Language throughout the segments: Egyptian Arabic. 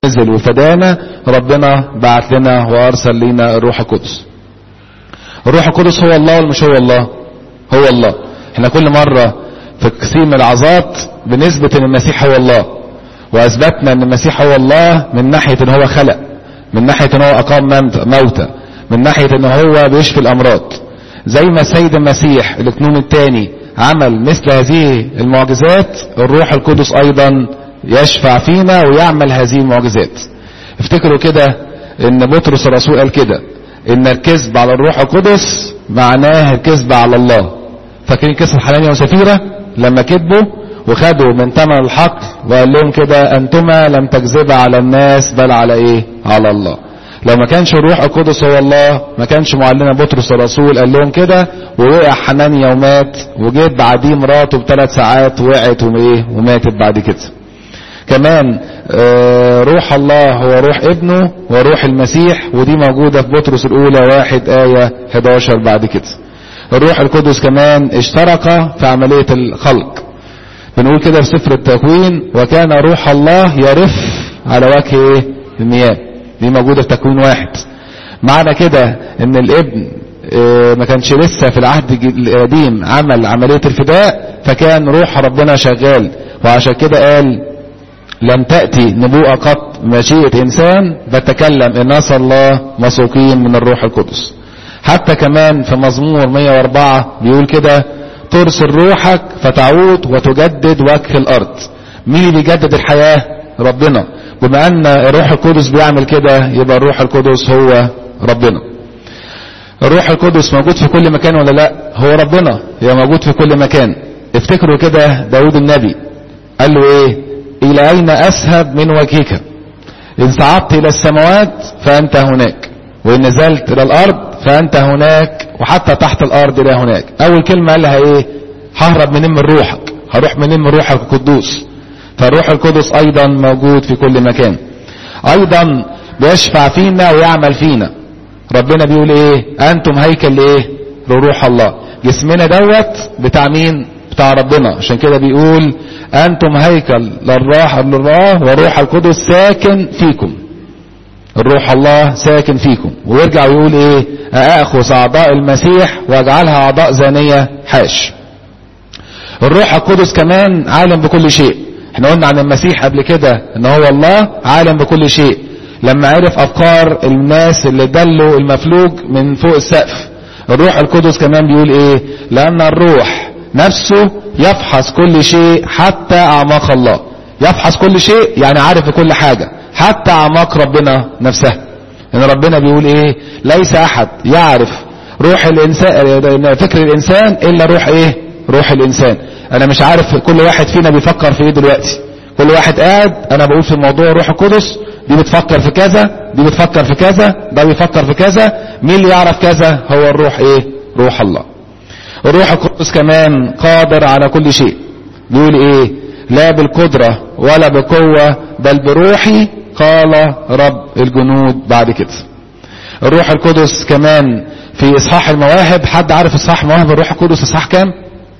نزل وفدانا ربنا بعت لنا وارسل لنا الروح القدس الروح القدس هو الله ولا مش هو الله هو الله احنا كل مرة في كثير من العظات بنثبت ان المسيح هو الله واثبتنا ان المسيح هو الله من ناحية ان هو خلق من ناحية ان هو اقام موتى من ناحية ان هو بيشفي الامراض زي ما السيد المسيح الاكنون الثاني عمل مثل هذه المعجزات الروح القدس ايضا يشفع فينا ويعمل هذه المعجزات افتكروا كده ان بطرس الرسول قال كده ان الكذب على الروح القدس معناه الكذب على الله فاكرين قصه حنانيا وسفيره لما كذبوا وخدوا من ثمن الحقل وقال لهم كده انتما لم تكذبا على الناس بل على ايه على الله لو ما كانش الروح القدس هو الله ما كانش معلنا بطرس الرسول قال لهم كده ووقع حنانيا ومات وجيت بعديه مراته بثلاث ساعات وقعت وايه وماتت بعد كده كمان روح الله هو روح ابنه وروح المسيح ودي موجودة في بطرس الأولى واحد آية 11 بعد كده الروح القدس كمان اشترك في عملية الخلق بنقول كده في سفر التكوين وكان روح الله يرف على وجه ايه المياه دي موجودة في تكوين واحد معنى كده ان الابن ما كانش لسه في العهد القديم عمل عملية الفداء فكان روح ربنا شغال وعشان كده قال لم تأتي نبوءة قط مشيئة إنسان بتكلم الناس الله مسوقين من الروح القدس حتى كمان في مزمور 104 بيقول كده ترسل روحك فتعود وتجدد وجه الأرض مين اللي بيجدد الحياة ربنا بما أن الروح القدس بيعمل كده يبقى الروح القدس هو ربنا الروح القدس موجود في كل مكان ولا لا هو ربنا هي موجود في كل مكان افتكروا كده داود النبي قال له ايه إلى أين أسهب من وجهك إن صعدت إلى السماوات فأنت هناك وإن نزلت إلى الأرض فأنت هناك وحتى تحت الأرض إلى هناك أول كلمة قالها إيه ههرب منين من روحك هروح منين من روحك القدوس فالروح القدس أيضا موجود في كل مكان أيضا بيشفع فينا ويعمل فينا ربنا بيقول إيه أنتم هيكل لإيه لروح الله جسمنا دوت بتاع مين بتاع ربنا عشان كده بيقول أنتم هيكل للراح لله وروح القدس ساكن فيكم الروح الله ساكن فيكم ويرجع ويقول ايه أأخذ أعضاء المسيح واجعلها أعضاء زانية حاش الروح القدس كمان عالم بكل شيء احنا قلنا عن المسيح قبل كده ان هو الله عالم بكل شيء لما عرف افكار الناس اللي دلوا المفلوج من فوق السقف الروح القدس كمان بيقول ايه لان الروح نفسه يفحص كل شيء حتى أعماق الله يفحص كل شيء يعني عارف كل حاجة حتى أعماق ربنا نفسها إن ربنا بيقول إيه ليس أحد يعرف روح الإنسان فكر الإنسان إلا روح إيه روح الإنسان أنا مش عارف كل واحد فينا بيفكر في إيه دلوقتي كل واحد قاعد أنا بقول في موضوع روح القدس دي بتفكر في كذا دي بتفكر في كذا ده بيفكر في كذا مين اللي يعرف كذا هو الروح إيه روح الله الروح القدس كمان قادر على كل شيء بيقول ايه لا بالقدرة ولا بقوة بل بروحي قال رب الجنود بعد كده الروح القدس كمان في اصحاح المواهب حد عارف اصحاح مواهب الروح القدس اصحاح كام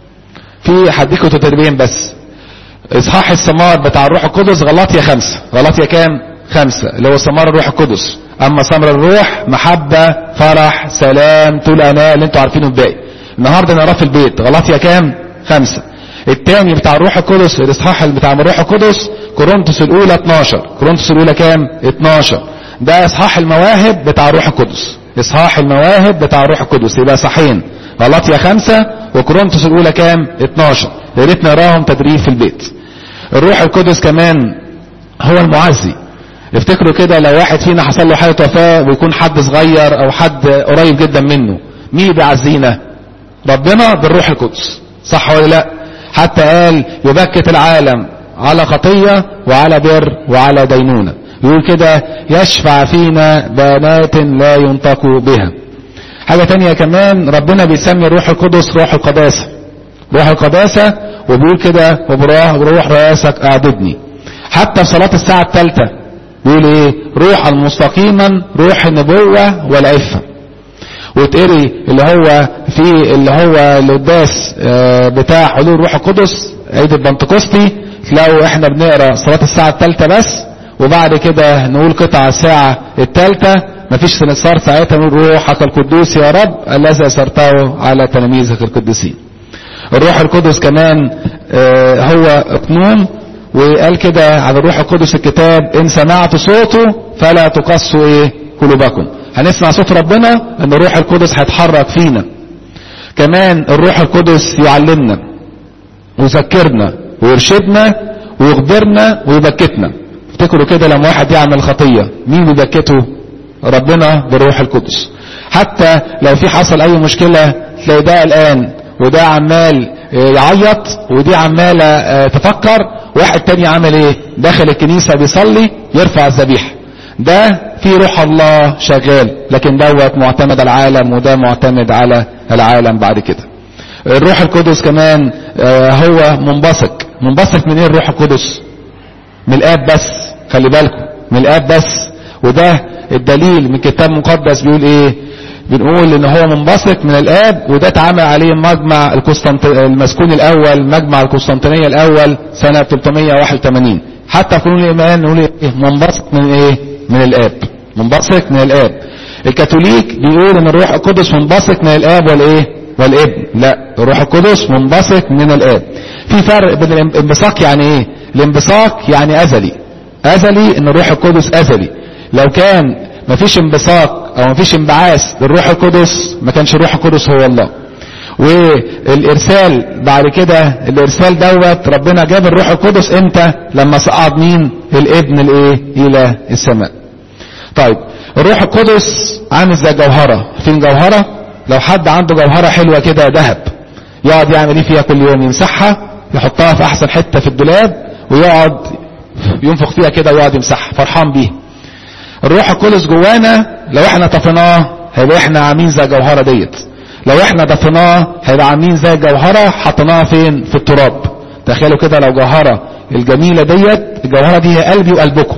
في هديكوا تدريبين بس اصحاح الثمار بتاع الروح القدس غلطية خمسة غلطية كام خمسة اللي هو ثمار الروح القدس اما ثمر الروح محبة فرح سلام طول اناء اللي انتوا عارفينه الباقي النهارده نقراه في البيت غلطية كام خمسة التاني بتاع الروح القدس الاصحاح بتاع الروح القدس كورنثوس الاولى 12 كورنثوس الاولى كام 12 ده اصحاح المواهب بتاع الروح القدس اصحاح المواهب بتاع الروح القدس يبقى صحين غلطية خمسة وكورنثوس الاولى كام 12 يا ريت نقراهم تدريب في البيت الروح القدس كمان هو المعزي افتكروا كده لو واحد فينا حصل له حالة وفاة ويكون حد صغير او حد قريب جدا منه مين اللي بيعزينا ربنا بالروح القدس صح ولا لا حتى قال يبكت العالم على خطية وعلى بر وعلى دينونة يقول كده يشفع فينا بنات لا ينطق بها حاجة تانية كمان ربنا بيسمي الروح القدس روح القداسة روح القداسة وبيقول كده وبروح رئاسك اعددني حتى في صلاة الساعة الثالثة بيقول ايه روحا مستقيما روح النبوة والعفة وتقري اللي هو في اللي هو القداس بتاع حلول روح القدس عيد البنتكوستي تلاقوا احنا بنقرا صلاه الساعه الثالثه بس وبعد كده نقول قطع الساعة الثالثة مفيش سنصار ساعتها نقول روحك القدوس يا رب الذي أسرته على تلاميذك القديسين الروح القدس كمان آه هو اقنوم وقال كده عن الروح القدس الكتاب ان سمعت صوته فلا تقصوا ايه قلوبكم هنسمع صوت ربنا ان الروح القدس هيتحرك فينا كمان الروح القدس يعلمنا ويذكرنا ويرشدنا ويخبرنا ويبكتنا افتكروا كده لما واحد يعمل خطية مين بيبكته ربنا بالروح القدس حتى لو في حصل اي مشكلة تلاقي ده الان وده عمال يعيط ودي عمالة تفكر واحد تاني عمل ايه داخل الكنيسة بيصلي يرفع الذبيحة ده في روح الله شغال لكن دوت معتمد على العالم وده معتمد على العالم بعد كده الروح القدس كمان هو منبثق منبثق من ايه الروح القدس من الاب بس خلي بالكم من الاب بس وده الدليل من كتاب مقدس بيقول ايه بنقول ان هو منبثق من الاب وده اتعمل عليه مجمع القسطنط المسكون الاول مجمع القسطنطينيه الاول سنه 381 حتى في قانون الايمان نقول ايه منبثق من ايه من الاب منبثق من الاب الكاثوليك بيقول ان الروح القدس منبثق من الاب والايه والابن لا الروح القدس منبثق من الاب في فرق بين الانبثاق يعني ايه الانبثاق يعني ازلي ازلي ان الروح القدس ازلي لو كان مفيش انبثاق او مفيش انبعاث للروح القدس ما كانش الروح القدس هو الله والارسال بعد كده الارسال دوت ربنا جاب الروح القدس امتى لما صعد مين الابن الايه الى السماء طيب الروح القدس عامل زي جوهره فين جوهره لو حد عنده جوهره حلوه كده ذهب يقعد يعمل ايه فيها كل يوم يمسحها يحطها في احسن حته في الدولاب ويقعد ينفخ فيها كده ويقعد يمسحها فرحان بيها الروح القدس جوانا لو احنا طفيناه هيبقى احنا عاملين زي الجوهره ديت لو احنا دفناه هيبقى عاملين زي الجوهره حطيناها فين في التراب تخيلوا كده لو جوهره الجميله ديت الجوهره دي هي قلبي وقلبكم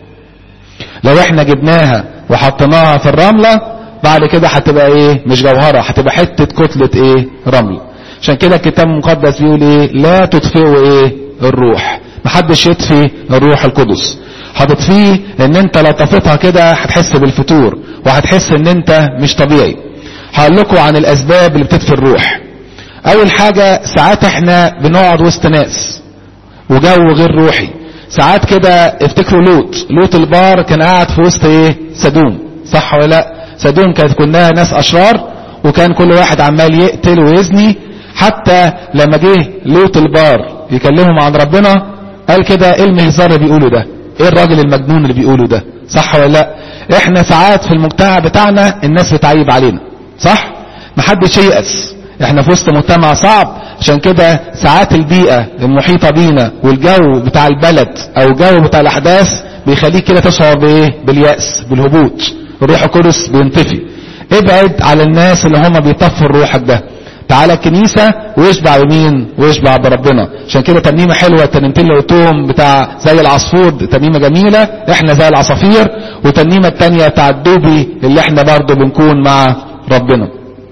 لو احنا جبناها وحطيناها في الرمله بعد كده هتبقى ايه مش جوهره هتبقى حته كتله ايه رمل عشان كده الكتاب المقدس بيقول ايه لا تطفئوا ايه الروح محدش يطفي الروح القدس هتطفيه ان انت لو طفيتها كده هتحس بالفتور وهتحس ان انت مش طبيعي هقول لكم عن الاسباب اللي بتطفي الروح اول حاجة ساعات احنا بنقعد وسط ناس وجو غير روحي ساعات كده افتكروا لوط لوط البار كان قاعد في وسط ايه سدوم صح ولا لا سدوم كانت كلها ناس اشرار وكان كل واحد عمال يقتل ويزني حتى لما جه لوط البار يكلمهم عن ربنا قال كده ايه المهزار اللي بيقوله ده ايه الراجل المجنون اللي بيقوله ده صح ولا لا احنا ساعات في المجتمع بتاعنا الناس بتعيب علينا صح محدش ييأس احنا في وسط مجتمع صعب عشان كده ساعات البيئة المحيطة بينا والجو بتاع البلد او الجو بتاع الاحداث بيخليك كده تشعر بايه باليأس بالهبوط الروح القدس بينطفي ابعد على الناس اللي هم بيطفوا روحك ده تعالى الكنيسة ويشبع بمين ويشبع بربنا عشان كده ترنيمة حلوة الترنيمتين اللي قلتهم بتاع زي العصفور ترنيمة جميلة احنا زي العصافير والترنيمة التانية بتاع الدوبي اللي احنا برضو بنكون مع ربنا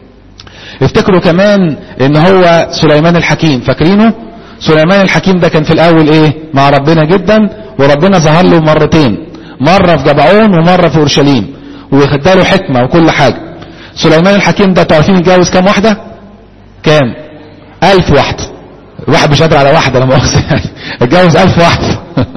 افتكروا كمان ان هو سليمان الحكيم فاكرينه سليمان الحكيم ده كان في الاول ايه مع ربنا جدا وربنا ظهر له مرتين مرة في جبعون ومرة في اورشليم وخداله حكمة وكل حاجة سليمان الحكيم ده تعرفين اتجوز كام واحدة كام الف واحدة الواحد مش قادر على واحدة لما أخذ يعني اتجوز الف واحدة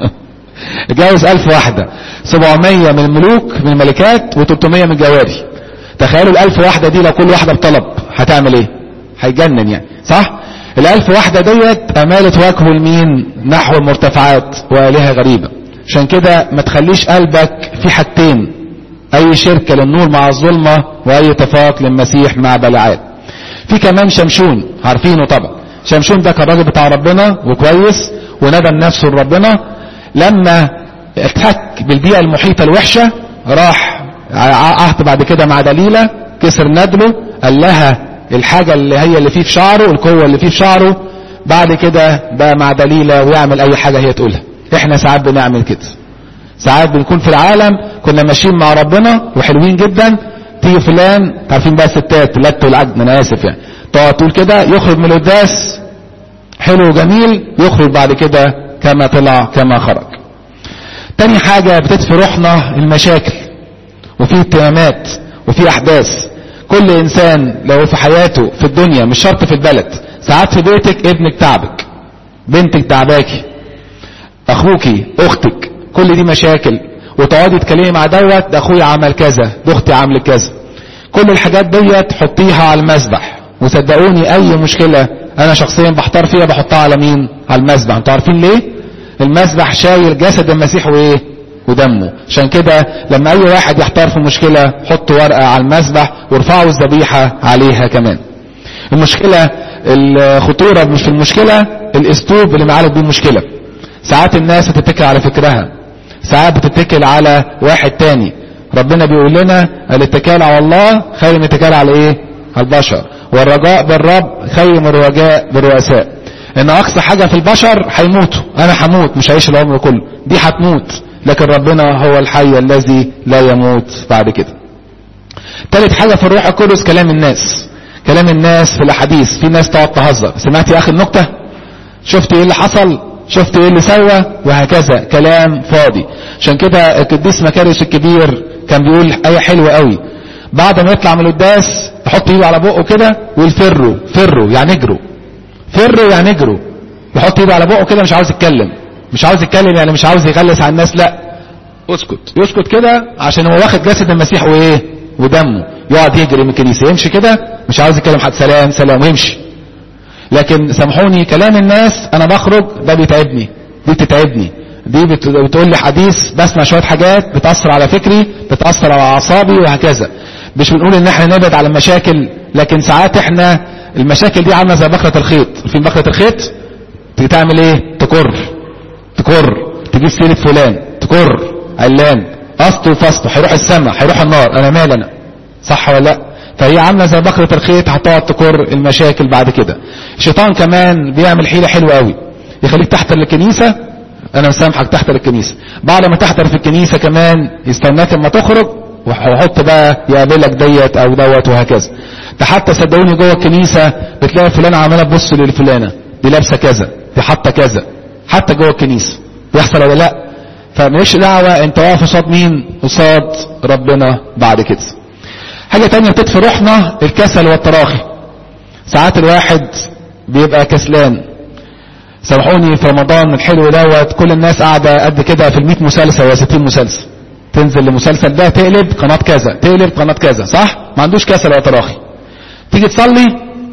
اتجوز الف واحدة سبعمية من الملوك من الملكات و300 من الجواري تخيلوا الالف واحدة دي لو كل واحدة بطلب هتعمل ايه هيجنن يعني صح الالف واحدة ديت امالت وجهه لمين نحو المرتفعات والهة غريبة عشان كده ما تخليش قلبك في حاجتين اي شركة للنور مع الظلمة واي اتفاق للمسيح مع بلعات في كمان شمشون عارفينه طبعا شمشون ده كان راجل بتاع ربنا وكويس وندم نفسه لربنا لما اتحك بالبيئة المحيطة الوحشة راح عهد بعد كده مع دليلة كسر ندله قال لها الحاجة اللي هي اللي فيه في شعره القوة اللي فيه في شعره بعد كده بقى مع دليلة ويعمل اي حاجة هي تقولها احنا ساعات بنعمل كده ساعات بنكون في العالم كنا ماشيين مع ربنا وحلوين جدا تيجي فلان عارفين بقى الستات لت والعجن انا اسف يعني تقعد تقول كده يخرج من القداس حلو وجميل يخرج بعد كده كما طلع كما خرج تاني حاجة بتدفي روحنا المشاكل وفي اهتمامات وفي احداث كل انسان لو في حياته في الدنيا مش شرط في البلد ساعات في بيتك ابنك تعبك بنتك تعباكي اخوكي اختك كل دي مشاكل وتقعدي تكلمي مع دوت ده اخويا عمل كذا ده اختي عملت كذا كل الحاجات ديت حطيها على المسبح وصدقوني اي مشكله انا شخصيا بحتار فيها بحطها على مين على المسبح انتوا عارفين ليه المسبح شايل جسد المسيح وايه ودمه عشان كده لما اي واحد يحتار في مشكله حط ورقه على المسبح وارفعوا الذبيحه عليها كمان المشكله الخطوره مش في المشكله الاسلوب اللي معالج بيه المشكله ساعات الناس بتتكل على فكرها ساعات بتتكل على واحد تاني ربنا بيقول لنا الاتكال على الله خير من الاتكال على ايه على البشر والرجاء بالرب خير من الرجاء بالرؤساء ان اقصى حاجة في البشر هيموتوا انا هموت مش هعيش العمر كله دي هتموت لكن ربنا هو الحي الذي لا يموت بعد كده تالت حاجة في الروح القدس كلام الناس كلام الناس في الاحاديث في ناس تقعد تهزر سمعت يا اخي النكتة شفت ايه اللي حصل شفت ايه اللي سوى وهكذا كلام فاضي عشان كده القديس مكاريس الكبير كان بيقول ايه حلوه قوي بعد ما يطلع من القداس يحط ايده على بقه كده ويقول فروا فروا يعني اجروا فروا يعني اجروا يحط ايده على بقه كده مش عاوز يتكلم مش عاوز يتكلم يعني مش عاوز يغلس على الناس لا اسكت يسكت كده عشان هو واخد جسد المسيح وايه ودمه يقعد يجري من الكنيسه يمشي كده مش عاوز يتكلم حد سلام سلام ويمشي لكن سامحوني كلام الناس انا بخرج ده بيتعبني دي بتتعبني دي بت- بتقول لي حديث بسمع شويه حاجات بتاثر على فكري بتاثر على اعصابي وهكذا مش بنقول ان احنا نبعد على المشاكل لكن ساعات احنا المشاكل دي عامله زي بخره الخيط في بخره الخيط تيجي تعمل ايه تكر تكر تجيب سيره فلان تكر علان قسط وفسط هيروح السماء هيروح النار انا مال انا صح ولا لا فهي عامله زي بخره الخيط هتقعد تكر المشاكل بعد كده الشيطان كمان بيعمل حيله حلوه قوي يخليك تحتر الكنيسه انا مسامحك تحتر الكنيسه بعد ما تحتر في الكنيسه كمان يستناك اما تخرج ويحط بقى يقابلك ديت او دوت وهكذا ده حتى صدقوني جوه الكنيسه بتلاقي فلانه عماله تبص للفلانه دي لابسه كذا دي حاطه كذا حتى جوه الكنيسه بيحصل ولا لا فمالكش دعوه انت واقف قصاد مين قصاد ربنا بعد كده حاجه تانية بتطفي روحنا الكسل والتراخي ساعات الواحد بيبقى كسلان سامحوني في رمضان الحلو دوت كل الناس قاعده قد كده في ال مسلسل و 60 مسلسل تنزل المسلسل ده تقلب قناه كذا تقلب قناه كذا صح ما عندوش كسل ولا تراخي تيجي تصلي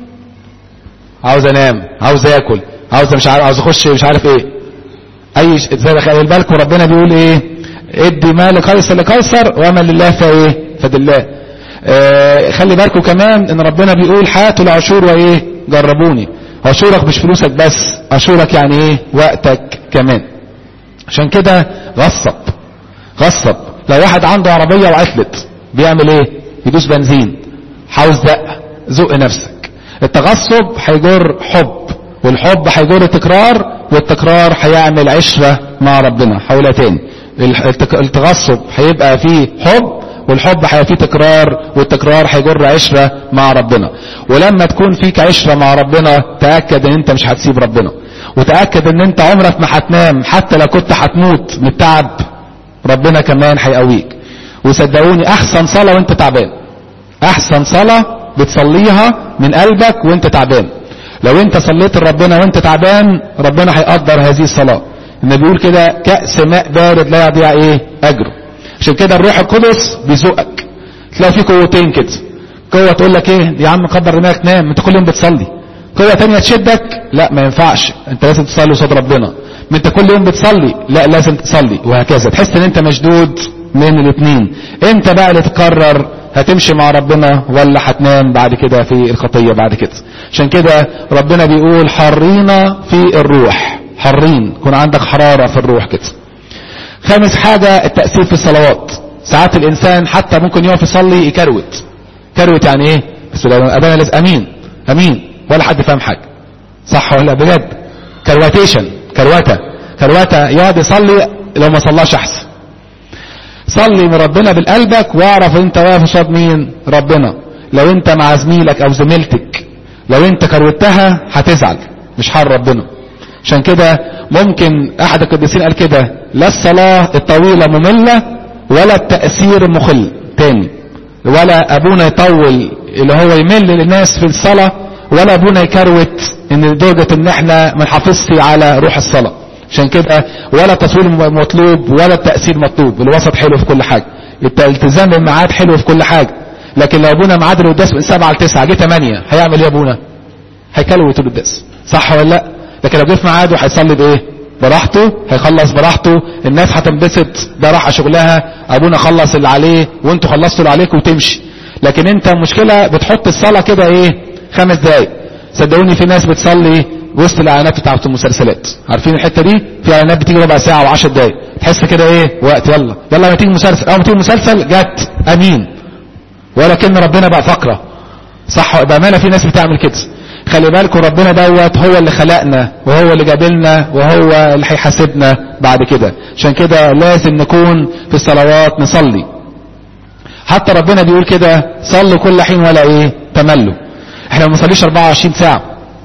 عاوز انام عاوز اكل عاوز مش عارف عاوز اخش مش عارف ايه اي ش- زي ما خلي بالكم ربنا بيقول ايه ادي ما لقيصر لقيصر وما لله فايه فدلاه آه خلي بالكم كمان ان ربنا بيقول هاتوا العشور وايه جربوني عشورك مش فلوسك بس عشورك يعني ايه وقتك كمان عشان كده غصب غصب لو واحد عنده عربية وعطلت بيعمل ايه يدوس بنزين عاوز زق زق نفسك التغصب هيجر حب والحب هيجر تكرار والتكرار هيعمل عشرة مع ربنا حولها تاني الح- التك- التغصب هيبقى فيه حب والحب هيبقى فيه تكرار والتكرار هيجر عشرة مع ربنا ولما تكون فيك عشرة مع ربنا تأكد ان انت مش هتسيب ربنا وتأكد ان انت عمرك ما هتنام حتى لو كنت هتموت من التعب ربنا كمان هيقويك وصدقوني احسن صلاة وانت تعبان احسن صلاة بتصليها من قلبك وانت تعبان لو انت صليت لربنا وانت تعبان ربنا هيقدر هذه الصلاة النبي بيقول كده كأس ماء بارد لا يضيع ايه اجره عشان كده الروح القدس بيزقك تلاقي فيه قوتين كده قوة تقول لك ايه يا عم قدر دماغك نام انت كل يوم بتصلي قوة تانية تشدك لا ما ينفعش انت لازم تصلي قصاد ربنا ما انت كل يوم بتصلي لا لازم تصلي وهكذا تحس ان انت مشدود من الاثنين انت بقى اللي تقرر هتمشي مع ربنا ولا هتنام بعد كده في الخطية بعد كده عشان كده ربنا بيقول حرينا في الروح حرين يكون عندك حرارة في الروح كده خامس حاجة التأثير في الصلوات ساعات الإنسان حتى ممكن يقف يصلي يكروت كروت يعني إيه بس لو أبانا لازم أمين أمين ولا حد فاهم حاجة صح ولا بجد كرواتيشن كرواتة كرواتة يقعد يصلي لو ما صلاش أحسن صلي من ربنا بقلبك واعرف انت واقف قصاد مين ربنا لو انت مع زميلك او زميلتك لو انت كروتها هتزعل مش حال ربنا عشان كده ممكن احد القديسين قال كده لا الصلاة الطويلة مملة ولا التأثير مخل تاني ولا ابونا يطول اللي هو يمل للناس في الصلاة ولا ابونا يكروت ان لدرجة ان احنا ما نحافظش على روح الصلاة عشان كده ولا تصوير مطلوب ولا التأثير مطلوب الوسط حلو في كل حاجة الالتزام بالميعاد حلو في كل حاجة لكن لو ابونا ميعاد القداس من 7 ل 9 جه 8 هيعمل ايه يا ابونا؟ هيكلوت القداس صح ولا لا؟ لكن لو جه في ميعاده هيصلي بايه؟ براحته هيخلص براحته الناس هتنبسط ده راح شغلها ابونا خلص اللي عليه وانتوا خلصتوا اللي عليكم وتمشي لكن انت مشكلة بتحط الصلاة كده ايه خمس دقايق صدقوني في ناس بتصلي وسط الاعلانات بتاعت المسلسلات عارفين الحتة دي في اعلانات بتيجي ربع ساعة وعشر دقايق تحس كده ايه وقت يلا يلا ما تيجي مسلسل اول ما تيجي مسلسل جت امين ولكن ربنا بقى فقرة صح بأمانة في ناس بتعمل كده خلي بالكم ربنا دوت هو اللي خلقنا وهو اللي جابلنا وهو اللي هيحاسبنا بعد كده عشان كده لازم نكون في الصلوات نصلي حتى ربنا بيقول كده صلوا كل حين ولا ايه تملوا احنا ما بنصليش 24 ساعة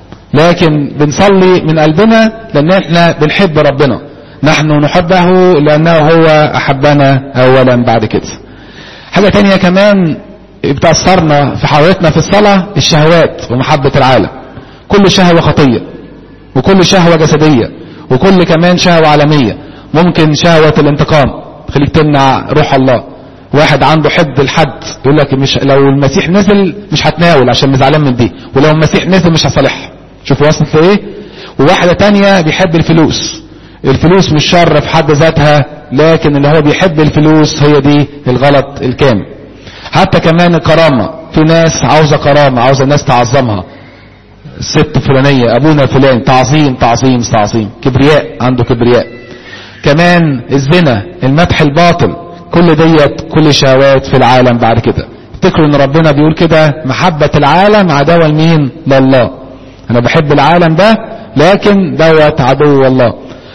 لكن بنصلي من قلبنا لان احنا بنحب ربنا نحن نحبه لانه هو احبنا اولا بعد كده حاجة تانية كمان بتأثرنا في حياتنا في الصلاة الشهوات ومحبة العالم كل شهوة خطية وكل شهوة جسدية وكل كمان شهوة عالمية ممكن شهوة الانتقام تخليك تمنع روح الله واحد عنده حد الحد يقول لك مش لو المسيح نزل مش هتناول عشان مزعلان من دي ولو المسيح نزل مش هصالحها شوفوا وصلت لايه وواحدة تانية بيحب الفلوس الفلوس مش شر في حد ذاتها لكن اللي هو بيحب الفلوس هي دي الغلط الكامل حتى كمان الكرامة في ناس عاوزة كرامة عاوزة الناس تعظمها الست فلانية ابونا فلان تعظيم تعظيم تعظيم كبرياء عنده كبرياء كمان الزنا المدح الباطل كل ديت كل شهوات في العالم بعد كده افتكروا ان ربنا بيقول كده محبة العالم عداوة لمين لله انا بحب العالم ده لكن دوت عدو الله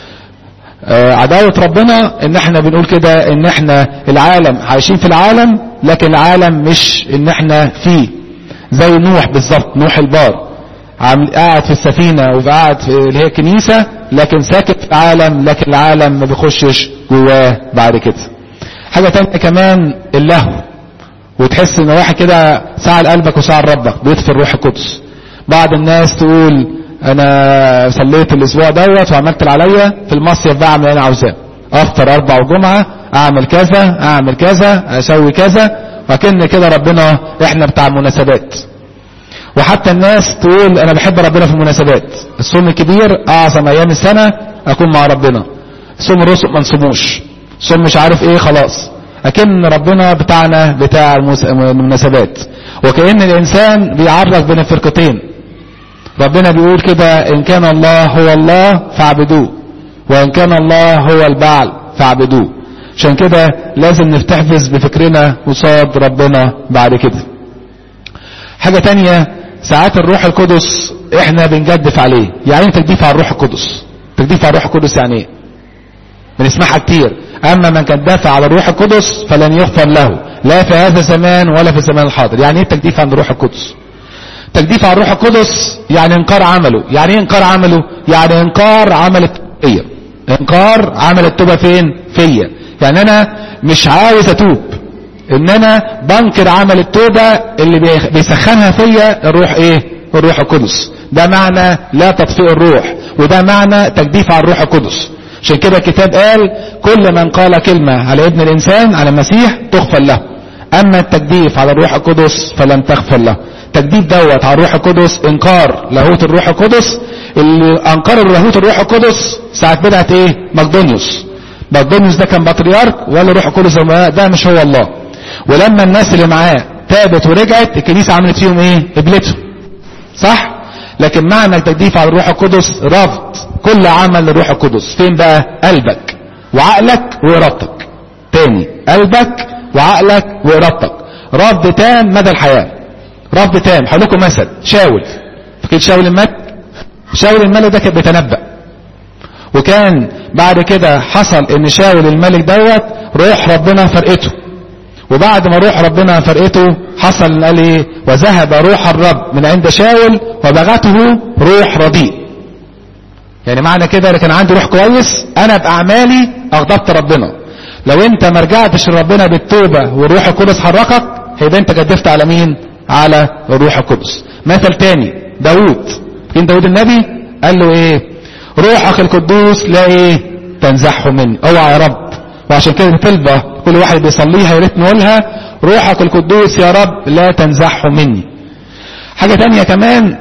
آه عداوة ربنا ان احنا بنقول كده ان احنا العالم عايشين في العالم لكن العالم مش ان احنا فيه زي نوح بالظبط نوح البار قاعد في السفينة وقاعد في اللي هي الكنيسة لكن ساكت في العالم لكن العالم ما بيخشش جواه بعد كده حاجة تانية كمان اللهو وتحس ان واحد كده ساعة قلبك وساعة ربك بيطفي الروح القدس بعض الناس تقول انا صليت الاسبوع دوت وعملت اللي عليا في المصيف بعمل اللي انا عاوزاه افطر اربع وجمعة اعمل كذا اعمل كذا اسوي كذا وكأن كده ربنا احنا بتاع المناسبات وحتى الناس تقول انا بحب ربنا في المناسبات الصوم الكبير اعظم ايام السنة اكون مع ربنا صوم الرسل ما نصوموش صوم مش عارف ايه خلاص اكن ربنا بتاعنا بتاع المناسبات وكأن الانسان بيعرف بين الفرقتين ربنا بيقول كده ان كان الله هو الله فاعبدوه وان كان الله هو البعل فاعبدوه عشان كده لازم نفتحفز بفكرنا قصاد ربنا بعد كده حاجة تانية ساعات الروح القدس احنا بنجدف عليه يعني ايه تجديف على الروح القدس تجديف على الروح القدس يعني ايه بنسمعها كتير اما من كان دافع على الروح القدس فلن يغفر له لا في هذا الزمان ولا في الزمان الحاضر يعني ايه التجديف عن الروح القدس تجديف على الروح القدس يعني انكار عمله يعني ايه انكار عمله يعني انكار عمل التوبة انكار عمل التوبة فين فيا يعني انا مش عاوز اتوب ان انا بنكر عمل التوبة اللي بيسخنها فيا الروح ايه الروح القدس ده معنى لا تطفئ الروح وده معنى تجديف على الروح القدس عشان كده الكتاب قال كل من قال كلمة على ابن الانسان على المسيح تغفر له اما التجديف على الروح القدس فلن تغفر له تجديف دوت على الروح القدس انكار لاهوت الروح القدس اللي انكر لاهوت الروح القدس ساعة بدعت ايه مقدونيوس مقدونيوس ده كان بطريرك ولا الروح القدس ده مش هو الله ولما الناس اللي معاه تابت ورجعت الكنيسة عملت فيهم ايه قبلتهم صح لكن معنى التجديف على الروح القدس رفض كل عمل للروح القدس فين بقى قلبك وعقلك وارادتك تاني قلبك وعقلك وارادتك رفض تام مدى الحياة رفض تام هقول لكم مثل شاول فاكر شاول الملك شاول الملك ده كان بيتنبأ وكان بعد كده حصل ان شاول الملك دوت روح ربنا فرقته وبعد ما روح ربنا فرقته حصل قال ايه وذهب روح الرب من عند شاول وبغته روح رديء يعني معنى كده كان عندي روح كويس انا باعمالي اغضبت ربنا لو انت ما رجعتش لربنا بالتوبة والروح القدس حركك هيبقى انت جدفت على مين على الروح القدس مثل تاني داود فين داود النبي قال له ايه روحك القدوس لا ايه تنزحه مني اوعى يا رب وعشان كده طلبة كل واحد بيصليها يا ريت نقولها روحك القدوس يا رب لا تنزحه مني حاجة تانية كمان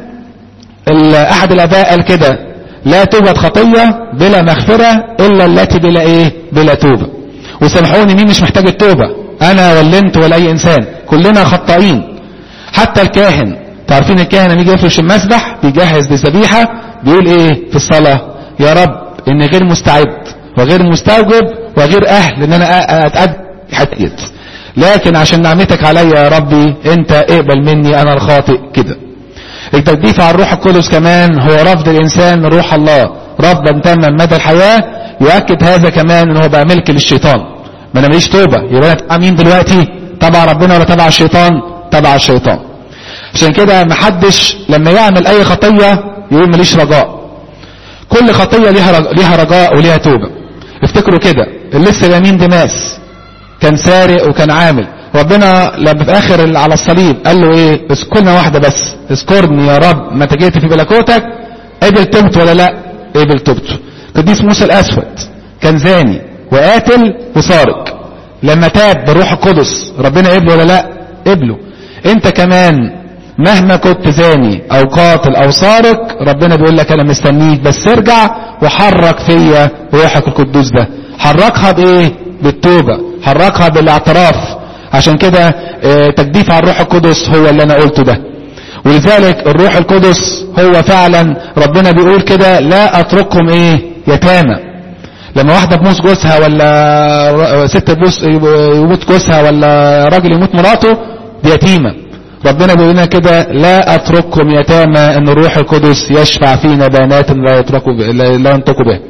احد الاباء قال كده لا توجد خطية بلا مغفرة الا التي بلا ايه بلا توبة وسامحوني مين مش محتاج التوبة انا ولا انت ولا اي انسان كلنا خطائين حتى الكاهن تعرفين الكاهن لما يجي يفرش المسبح بيجهز لذبيحة بيقول ايه في الصلاة يا رب اني غير مستعد وغير مستوجب وغير اهل ان انا اتقدم حتيت لكن عشان نعمتك عليا يا ربي انت اقبل مني انا الخاطئ كده التجديف على الروح القدس كمان هو رفض الانسان من روح الله رفضا تاما مدى الحياة يؤكد هذا كمان ان هو بقى ملك للشيطان ما انا ماليش توبة يبقى انا تبع مين دلوقتي تبع ربنا ولا تبع الشيطان تبع الشيطان عشان كده محدش لما يعمل اي خطية يقول ماليش رجاء كل خطية ليها ليها رجاء وليها توبة افتكروا كده اللي لسه اليمين دماس كان سارق وكان عامل ربنا لما في اخر على الصليب قال له ايه اذكرنا واحدة بس اذكرني يا رب ما جيت في ملكوتك قبل تبت ولا لا قبل تبت قديس موسى الاسود كان زاني وقاتل وسارق لما تاب بالروح القدس ربنا قبله ولا لا قبله انت كمان مهما كنت زاني او قاتل او سارق ربنا بيقول لك انا مستنيك بس ارجع وحرك فيا روحك القدوس ده حركها بايه بالتوبة حركها بالاعتراف عشان كده اه تجديف على الروح القدس هو اللي انا قلته ده ولذلك الروح القدس هو فعلا ربنا بيقول كده لا اترككم ايه يتامى لما واحدة تموت جوزها ولا ست يموت جوزها ولا راجل يموت مراته دي يتيمة ربنا بيقول لنا كده لا اترككم يتامى ان الروح القدس يشفع فينا بيانات لا يتركوا لا ينطقوا بها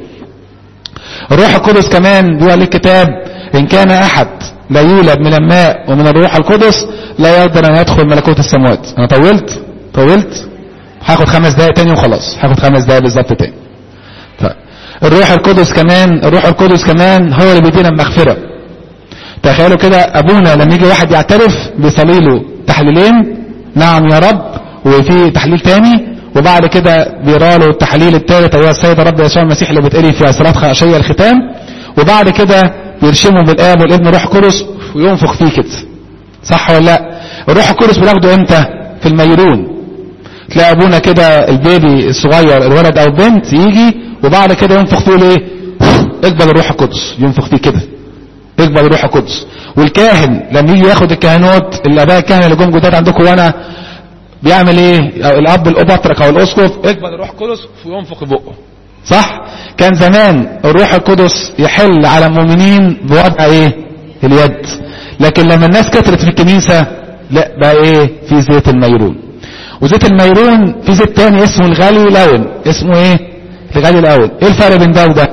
الروح القدس كمان بيقول الكتاب ان كان احد لا يولد من الماء ومن الروح القدس لا يقدر ان يدخل ملكوت السماوات انا طولت طولت هاخد خمس دقايق تاني وخلاص هاخد خمس دقايق بالظبط تاني طيب الروح القدس كمان الروح القدس كمان هو اللي بيدينا المغفرة تخيلوا كده ابونا لما يجي واحد يعترف بيصلي له تحليلين نعم يا رب وفي تحليل تاني وبعد كده بيرى له التحليل الثالث ايها السيد الرب يسوع المسيح اللي بتقري في اسرات خاشيه الختام وبعد كده يرشمه بالاب والابن والروح القدس وينفخ فيه كده صح ولا لا الروح القدس بناخده امتى في الميرون تلاقي ابونا كده البيبي الصغير الولد او البنت يجي وبعد كده ينفخ فيه ايه اقبل الروح القدس ينفخ فيه كده اقبل الروح القدس والكاهن لما يجي ياخد الكهنوت الاباء الكهنه اللي جم جداد عندكم وانا بيعمل ايه الاب الابطرك او الاسقف اقبل الروح القدس وينفخ في بقه صح كان زمان الروح القدس يحل على المؤمنين بوضع ايه اليد لكن لما الناس كترت في الكنيسة لا بقى ايه في زيت الميرون وزيت الميرون في زيت تاني اسمه الغالي لون اسمه ايه الغالي لون ايه الفرق بين ده وده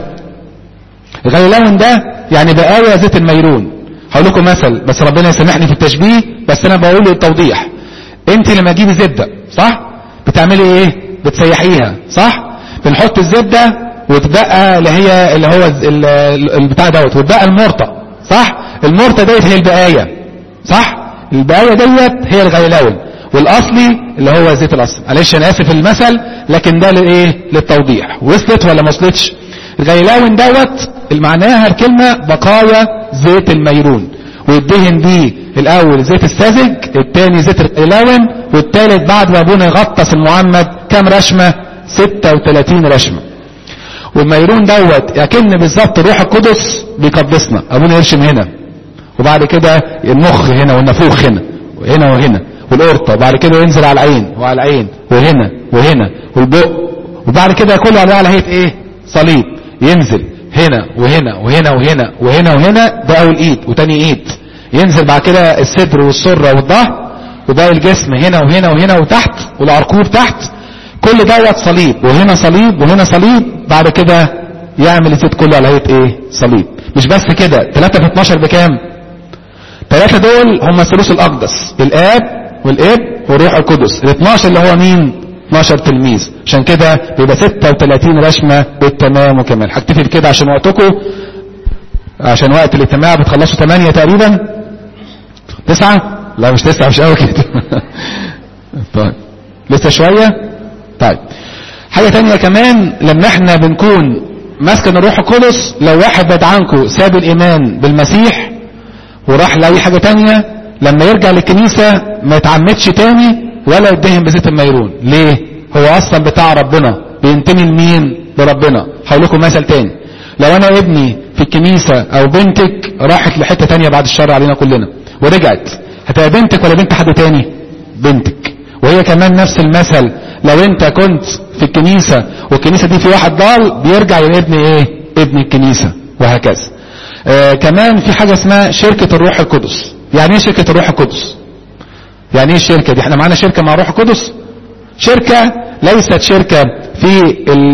الغالي لون ده يعني بقايا زيت الميرون هقول لكم مثل بس ربنا يسامحني في التشبيه بس انا بقول التوضيح انت لما تجيبي زبده صح بتعملي ايه بتسيحيها صح بنحط الزبده وتبقى اللي هي اللي هو البتاع دوت وتبقى المرطه صح المرطه ديت هي البقايا صح البقايا ديت هي الغيلاون والاصلي اللي هو زيت الاصل معلش انا اسف المثل لكن ده لايه للتوضيح وصلت ولا ما وصلتش الغيلاون دوت معناها الكلمه بقايا زيت الميرون ويدهن بيه الاول زيت الساذج الثاني زيت القلاون والثالث بعد ما ابونا يغطس المعمد كام رشمه 36 رشمه والميرون دوت اكن بالظبط الروح القدس بيقدسنا ابونا يرشم هنا وبعد كده المخ هنا والنافوخ هنا وهنا وهنا والقرطه وبعد كده ينزل على العين وعلى العين وهنا وهنا والبق وبعد كده كله على على هيئه ايه صليب ينزل هنا وهنا وهنا وهنا وهنا وهنا ده اول ايد وتاني ايد ينزل بعد كده الصدر والسره والظهر وباقي الجسم هنا وهنا وهنا وتحت والعرقوب تحت كل دوت صليب وهنا صليب وهنا صليب بعد كده يعمل الزيت كله على هيئه ايه صليب مش بس كده 3 في 12 بكام ثلاثة دول هم الثالوث الاقدس الاب والاب والروح القدس ال 12 اللي هو مين 12 تلميذ عشان كده بيبقى 36 رشمة بالتمام وكمال هكتفي بكده عشان وقتكم عشان وقت الاجتماع بتخلصوا 8 تقريبا تسعة لا مش تسعة مش قوي كده طيب لسه شوية طيب حاجة تانية كمان لما احنا بنكون مسكن الروح القدس لو واحد بعد عنكم ساب الايمان بالمسيح وراح لاي حاجة تانية لما يرجع للكنيسة ما يتعمدش تاني ولا يدهن بزيت الميرون ليه هو اصلا بتاع ربنا بينتمي لمين لربنا هقول لكم مثل تاني لو انا ابني في الكنيسة او بنتك راحت لحتة تانية بعد الشر علينا كلنا ورجعت هتبقى بنتك ولا بنت حد تاني بنتك وهي كمان نفس المثل لو انت كنت في الكنيسة والكنيسة دي في واحد ضال بيرجع يبقى ابن ايه ابن الكنيسة وهكذا آه كمان في حاجة اسمها شركة الروح القدس يعني ايه شركة الروح القدس يعني ايه الشركة دي احنا معانا شركة مع الروح القدس شركة ليست شركة في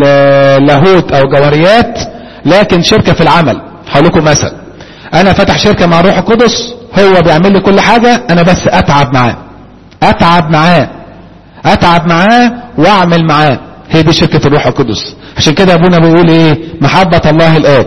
اللاهوت او جوهريات لكن شركة في العمل هقول لكم مثل انا فتح شركة مع الروح القدس هو بيعمل لي كل حاجة انا بس اتعب معاه اتعب معاه اتعب معاه واعمل معاه هي دي شركة الروح القدس عشان كده ابونا بيقول ايه محبة الله الاب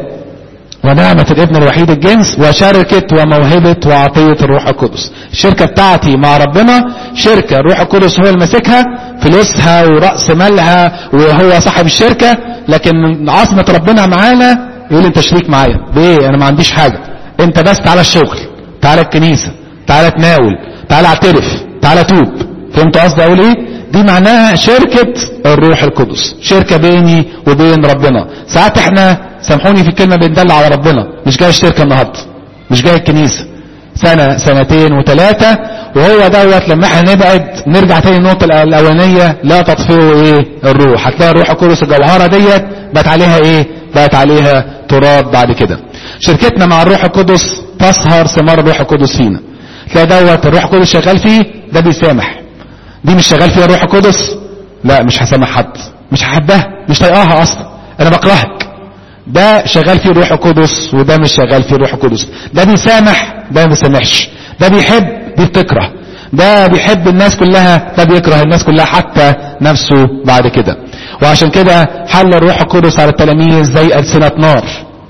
ونعمة الابن الوحيد الجنس وشركة وموهبة وعطية الروح القدس الشركة بتاعتي مع ربنا شركة الروح القدس هو اللي ماسكها فلوسها ورأس مالها وهو صاحب الشركة لكن عظمة ربنا معانا يقول انت شريك معايا بايه انا ما عنديش حاجة انت بس تعالى الشغل تعالى الكنيسة تعالى تناول تعالى اعترف تعالى توب فهمت قصدي اقول ايه دي معناها شركة الروح القدس شركة بيني وبين ربنا ساعات احنا سامحوني في الكلمة بندل على ربنا مش جاي الشركة النهاردة مش جاي الكنيسة سنة سنتين وثلاثة وهو دوت لما احنا نبعد نرجع تاني النقطة الأولانية لا تطفئوا ايه الروح هتلاقي الروح القدس الجوهرة ديت بقت عليها ايه بقت عليها تراب بعد كده شركتنا مع الروح القدس تسهر ثمار الروح القدس فينا تلاقي دوت الروح القدس شغال فيه ده بيسامح دي مش شغال فيها الروح القدس لا مش هسامح حد مش هحبها مش طايقاها اصلا انا بكرهك ده شغال فيه الروح القدس وده مش شغال فيه الروح القدس ده بيسامح ده ما بيسامحش ده بيحب دي بتكره ده بيحب الناس كلها ده بيكره الناس كلها حتى نفسه بعد كده وعشان كده حل الروح القدس على التلاميذ زي ألسنة نار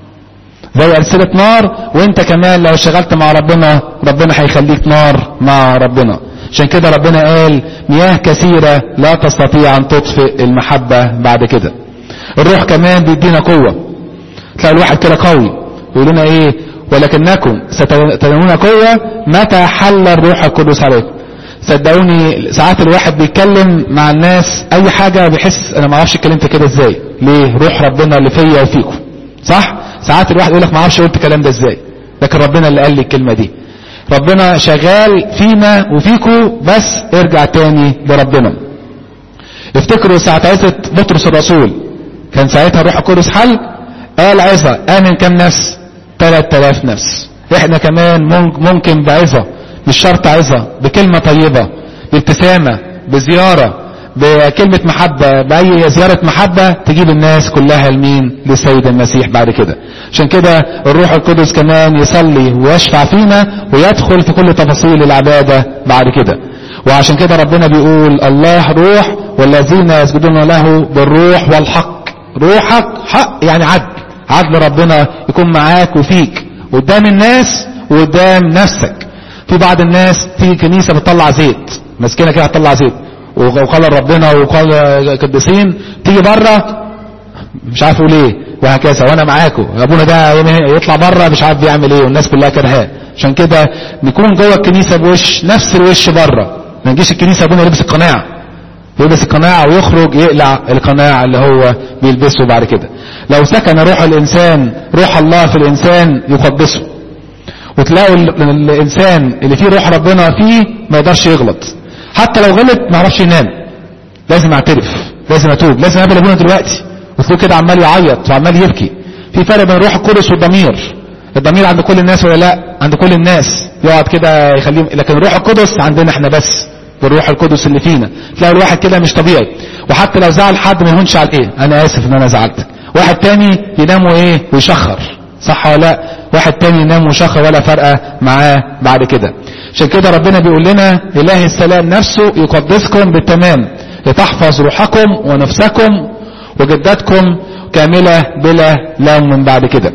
زي ألسنة نار وانت كمان لو اشتغلت مع ربنا ربنا هيخليك نار مع ربنا عشان كده ربنا قال مياه كثيرة لا تستطيع ان تطفئ المحبة بعد كده الروح كمان بيدينا قوة تلاقي الواحد كده قوي يقول لنا ايه ولكنكم ستنالون قوة متى حل الروح القدس عليكم صدقوني ساعات الواحد بيتكلم مع الناس اي حاجة بيحس انا ما اعرفش اتكلمت كده ازاي ليه روح ربنا اللي فيا وفيكم صح ساعات الواحد يقول لك ما اعرفش قلت الكلام ده ازاي لكن ربنا اللي قال لي الكلمة دي ربنا شغال فينا وفيكم بس ارجع تاني لربنا افتكروا ساعة عزة بطرس الرسول كان ساعتها الروح القدس حل قال عظة آمن كم نفس 3000 نفس احنا كمان ممكن بعظة مش شرط عظة بكلمة طيبة بابتسامة بزيارة بكلمة محبة بأي زيارة محبة تجيب الناس كلها لمين للسيد المسيح بعد كده عشان كده الروح القدس كمان يصلي ويشفع فينا ويدخل في كل تفاصيل العبادة بعد كده وعشان كده ربنا بيقول الله روح والذين يسجدون له بالروح والحق روحك حق يعني عدل عدل ربنا يكون معاك وفيك قدام الناس وقدام نفسك في بعض الناس تيجي كنيسة بتطلع زيت مسكينة كده هتطلع زيت وقال ربنا وقال قديسين تيجي بره مش عارف اقول ايه وهكذا وانا معاكم ابونا ده يطلع بره مش عارف بيعمل ايه والناس كلها كرهاه عشان كده نكون جوه الكنيسه بوش نفس الوش بره ما نجيش الكنيسه ابونا يلبس القناع يلبس القناع ويخرج يقلع القناع اللي هو بيلبسه بعد كده لو سكن روح الانسان روح الله في الانسان يقدسه وتلاقوا الانسان اللي فيه روح ربنا فيه ما يقدرش يغلط حتى لو غلط ما يعرفش ينام لازم اعترف لازم اتوب لازم اقابل ابونا دلوقتي وتلاقوه كده عمال يعيط وعمال يبكي في فرق بين الروح القدس والضمير الضمير عند كل الناس ولا لا عند كل الناس يقعد كده يخليهم لكن الروح القدس عندنا احنا بس بالروح القدس اللي فينا تلاقي الواحد كده مش طبيعي وحتى لو زعل حد ما يهونش على ايه انا اسف ان انا زعلتك واحد تاني ينام وايه ويشخر صح ولا لا واحد تاني ينام وشخر ولا فرقه معاه بعد كده عشان كده ربنا بيقول لنا اله السلام نفسه يقدسكم بالتمام لتحفظ روحكم ونفسكم وجدتكم كاملة بلا لوم من بعد كده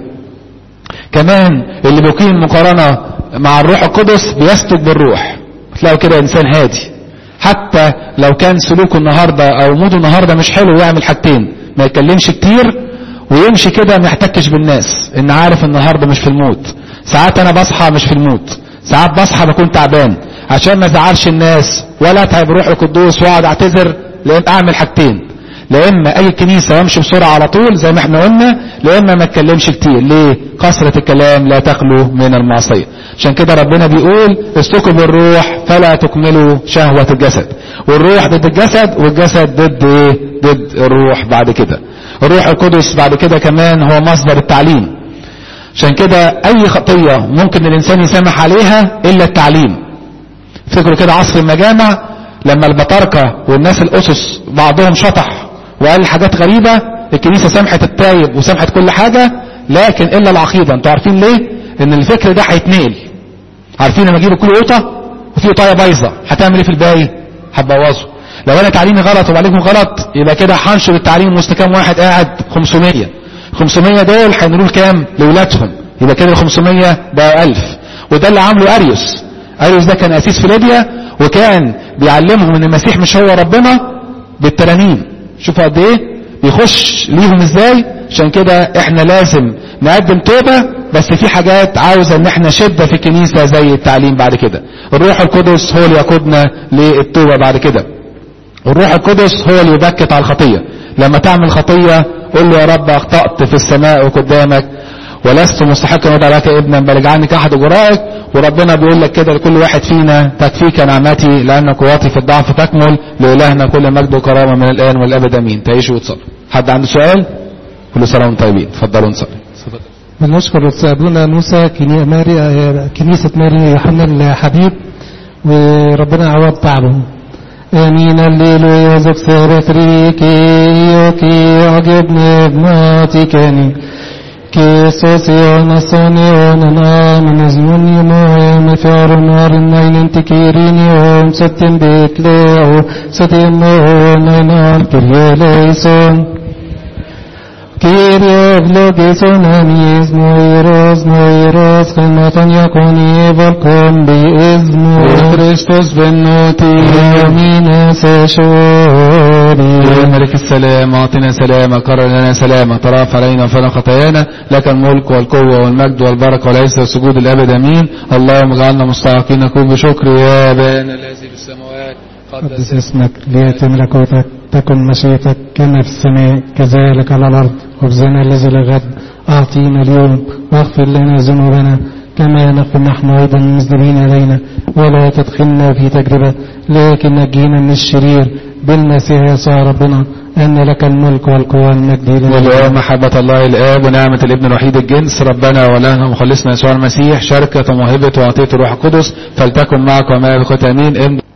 كمان اللي بيقيم مقارنة مع الروح القدس بيسلك بالروح تلاقوا كده انسان هادي حتى لو كان سلوكه النهاردة او موده النهاردة مش حلو يعمل حاجتين ما يتكلمش كتير ويمشي كده ما يحتكش بالناس ان عارف النهاردة مش في الموت ساعات انا بصحى مش في الموت ساعات بصحى بكون تعبان عشان ما ازعلش الناس ولا اتعب روح القدوس واقعد اعتذر لان اعمل حاجتين لا اما اي كنيسة وامشي بسرعة على طول زي ما احنا قلنا لا اما ما اتكلمش كتير ليه كثرة الكلام لا تخلو من المعصية عشان كده ربنا بيقول اسلكوا بالروح فلا تكملوا شهوة الجسد والروح ضد الجسد والجسد ضد ايه ضد الروح بعد كده الروح القدس بعد كده كمان هو مصدر التعليم عشان كده اي خطية ممكن الانسان يسامح عليها الا التعليم فكروا كده عصر المجامع لما البطاركة والناس الاسس بعضهم شطح وقال حاجات غريبة الكنيسة سامحت التايب وسامحت كل حاجة لكن الا العقيدة انتوا عارفين ليه ان الفكر ده هيتنقل عارفين لما اجيب كل قوطة وفي قطاية بايظة هتعمل ايه في الباقي هتبوظه لو انا تعليمي غلط وعليكم غلط يبقى كده هنشر التعليم وسط كام واحد قاعد 500 500 دول هينقلوا كام لاولادهم يبقى كده ال 500 بقى 1000 وده اللي عامله اريوس اريوس ده كان اسيس في ليبيا وكان بيعلمهم ان المسيح مش هو ربنا بالترانيم شوفوا قد ايه بيخش ليهم ازاي عشان كده احنا لازم نقدم توبة بس في حاجات عاوزة ان احنا شدة في الكنيسة زي التعليم بعد كده الروح القدس هو اللي يقودنا للتوبة بعد كده الروح القدس هو اللي يبكت على الخطية لما تعمل خطية قل له يا رب اخطأت في السماء وقدامك ولست مستحقا ان لك ابنا بل اجعلني كاحد جرائك وربنا بيقول لك كده لكل واحد فينا تكفيك نعمتي لان قوتي في الضعف تكمل لالهنا كل مجد وكرامه من الان والابد امين تعيشوا وتصلوا حد عنده سؤال كل سنه وانتم طيبين اتفضلوا نصلي بنشكر أبونا موسى كني- ماري- كنيسة ماري يوحنا الحبيب وربنا عوض تعبه آمين الليل يزك سرثريكي يوكي عجبني ابناتكني كيسوسيون الصونيون نام نزمون يموهم فيار نار النين تكيرينيون ستين بيتليعو ستين مون نينان كرياليسون Kyrie ευλογήσον εμείς μοηρός μοηρός χρημάτων ιακονή βαλκόν διεισμού Χριστός βενότη Αμήν σε σώρη يا ملك السلام اعطنا سلامك قرر لنا سلامك ترافع علينا وفرنا خطايانا لك الملك والقوة والمجد والبركة والعزة والسجود الأبد أمين اللهم اجعلنا مستحقين نكون بشكر يا أبانا الذي في السماوات قدس اسمك ليأتي ملكوتك تكن مشيئتك كما في السماء كذلك على الأرض خبزنا الذي لغد أعطينا اليوم واغفر لنا ذنوبنا كما نغفر نحن أيضا المذنبين إلينا ولا تدخلنا في تجربة لكن نجينا من الشرير بالمسيح يسوع ربنا أن لك الملك والقوة والمجد إلى الأبد. واليوم محبة الله الآب ونعمة الابن الوحيد الجنس ربنا ولهنا ومخلصنا يسوع المسيح شركة وموهبة وعطية الروح القدس فلتكن معكم وما بقوة أمين